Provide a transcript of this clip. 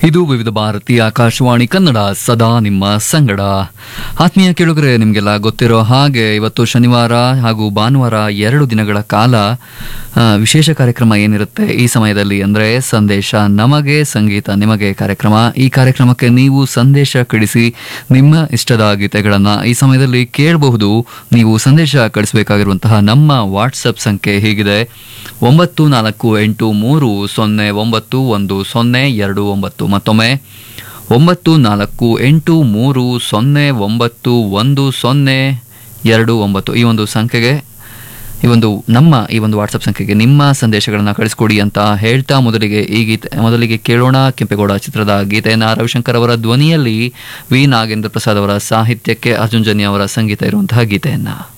ಇದು ವಿವಿಧ ಭಾರತಿ ಆಕಾಶವಾಣಿ ಕನ್ನಡ ಸದಾ ನಿಮ್ಮ ಸಂಗಡ ಆತ್ಮೀಯ ಕೇಳುಗರೆ ನಿಮಗೆಲ್ಲ ಗೊತ್ತಿರೋ ಹಾಗೆ ಇವತ್ತು ಶನಿವಾರ ಹಾಗೂ ಭಾನುವಾರ ಎರಡು ದಿನಗಳ ಕಾಲ ಆ, ವಿಶೇಷ ಕಾರ್ಯಕ್ರಮ ಏನಿರುತ್ತೆ ಈ ಸಮಯದಲ್ಲಿ ಅಂದರೆ ಸಂದೇಶ ನಮಗೆ ಸಂಗೀತ ನಿಮಗೆ ಕಾರ್ಯಕ್ರಮ ಈ ಕಾರ್ಯಕ್ರಮಕ್ಕೆ ನೀವು ಸಂದೇಶ ಕಳಿಸಿ ನಿಮ್ಮ ಇಷ್ಟದ ಗೀತೆಗಳನ್ನು ಈ ಸಮಯದಲ್ಲಿ ಕೇಳಬಹುದು ನೀವು ಸಂದೇಶ ಕಳಿಸಬೇಕಾಗಿರುವಂತಹ ನಮ್ಮ ವಾಟ್ಸಪ್ ಸಂಖ್ಯೆ ಹೀಗಿದೆ ಒಂಬತ್ತು ನಾಲ್ಕು ಎಂಟು ಮೂರು ಸೊನ್ನೆ ಒಂಬತ್ತು ಒಂದು ಸೊನ್ನೆ ಎರಡು ಒಂಬತ್ತು ಮತ್ತೊಮ್ಮೆ ಒಂಬತ್ತು ನಾಲ್ಕು ಎಂಟು ಮೂರು ಸೊನ್ನೆ ಒಂಬತ್ತು ಒಂದು ಸೊನ್ನೆ ಎರಡು ಒಂಬತ್ತು ಈ ಒಂದು ಸಂಖ್ಯೆಗೆ ಈ ಒಂದು ನಮ್ಮ ಈ ಒಂದು ವಾಟ್ಸಪ್ ಸಂಖ್ಯೆಗೆ ನಿಮ್ಮ ಸಂದೇಶಗಳನ್ನು ಕಳಿಸ್ಕೊಡಿ ಅಂತ ಹೇಳ್ತಾ ಮೊದಲಿಗೆ ಈ ಗೀತೆ ಮೊದಲಿಗೆ ಕೇಳೋಣ ಕೆಂಪೇಗೌಡ ಚಿತ್ರದ ಗೀತೆಯನ್ನು ರವಿಶಂಕರ್ ಅವರ ಧ್ವನಿಯಲ್ಲಿ ವಿ ನಾಗೇಂದ್ರ ಪ್ರಸಾದ್ ಅವರ ಸಾಹಿತ್ಯಕ್ಕೆ ಅರ್ಜುನ್ ಜನ್ಯ ಅವರ ಸಂಗೀತ ಇರುವಂತಹ ಗೀತೆಯನ್ನು